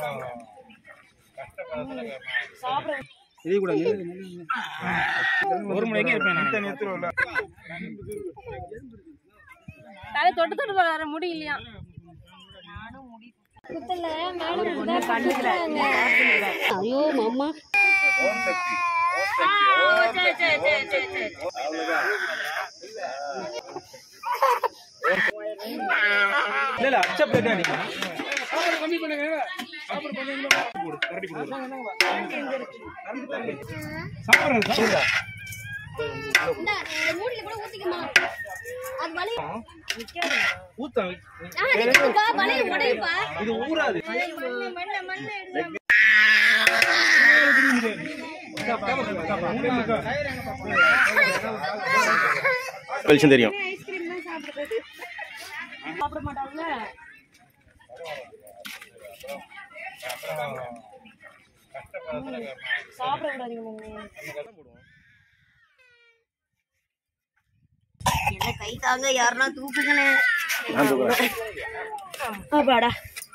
இது கூட ஒரு மணிக்கு இருப்பேன் நான் தலை தொட்டு தொட்டு வர முடியலையா குத்தல மேடம் கண்டுக்கிறாங்க ஐயோ மாமா சரி சரி சரி சரி சரி இல்ல இல்ல அச்ச பிளேட் அடிங்க மூடில கூட ஊத்திக்குமா அது வலி ஊத்த ஆ நிக்குப்பா வலி உடையுப்பா இது ஊறாது மண்ண மண்ண எடுங்க வெளிச்சம் தெரியும் ஐஸ்கிரீம் தான் சாப்பிடுறது சாப்பிட மாட்டாங்கல்ல சாப்பிட கூடாதுங்க என்ன கை தாங்க யாருன்னா தூக்குங்கண்ணே நான் தூக்குறேன் அப்பாடா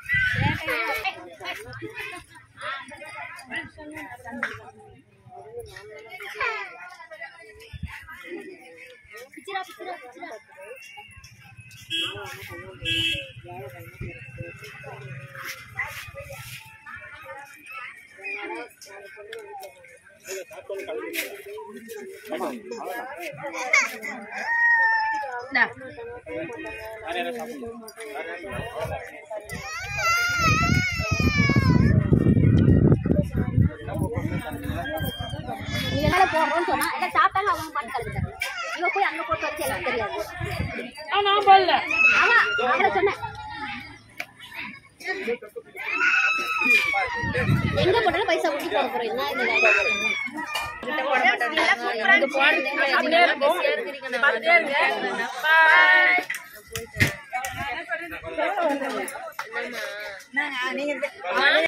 நீங்க மேல போடுறோம்னு சொன்னா எல்லாம் சாப்பிட்டாங்க அவங்க பாட்டு கலந்துட்டாங்க இவ போய் அங்க போட்டு வச்சு எனக்கு தெரியாது நான் போடல ஆமா அவளை சொன்னேன் எங்க போட்டாலும் பைசா கொடுத்து போட போறோம் என்ன இது வேலை?